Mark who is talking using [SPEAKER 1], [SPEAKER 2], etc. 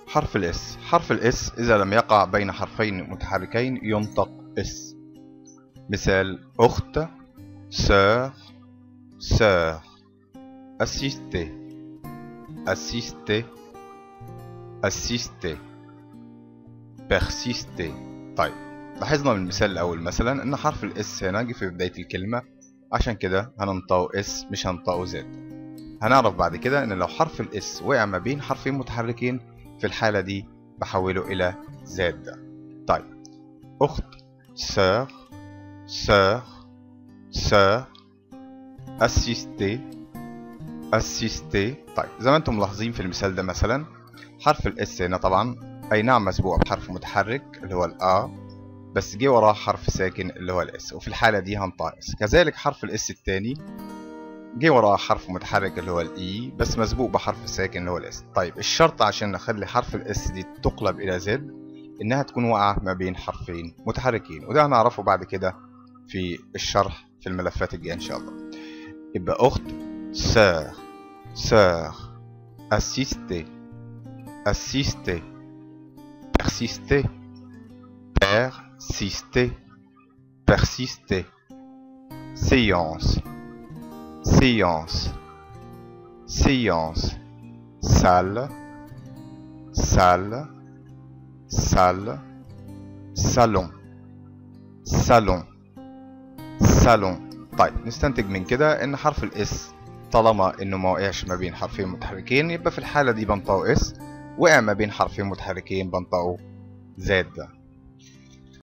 [SPEAKER 1] حرف الاس حرف الاس إذا لم يقع بين حرفين متحركين ينطق اس مثال أخت sœur sœur assister assister assister persister طيب لاحظنا من المثال الأول مثلا إن حرف الاس هنا جه في بداية الكلمة عشان كده هننطقه اس مش هننطقه زد هنعرف بعد كده إن لو حرف الاس وقع ما بين حرفين متحركين في الحالة دي بحوله إلى زد طيب أخت sœur sœur sœur assister assister طيب زي ما انتم ملاحظين في المثال ده مثلا حرف الاس هنا طبعا اي نعم مسبوق بحرف متحرك اللي هو الأ بس جه وراه حرف ساكن اللي هو الاس وفي الحالة دي هنطق اس كذلك حرف الاس التاني جه وراه حرف متحرك اللي هو الاي بس مسبوق بحرف ساكن اللي هو الاس طيب الشرط عشان نخلي حرف الاس دي تقلب الى زد انها تكون واقعة ما بين حرفين متحركين وده هنعرفه بعد كده في الشرح في الملفات الجاية ان شاء الله يبقى اخت sœur sœur assister assister persister persister persister séance séance séance salle salle salle salon salon salon طيب نستنتج من كده ان حرف الاس طالما انه ما وقعش ما بين حرفين متحركين يبقى في الحالة دي بنطقه اس وقع ما بين حرفين متحركين بنطقه زد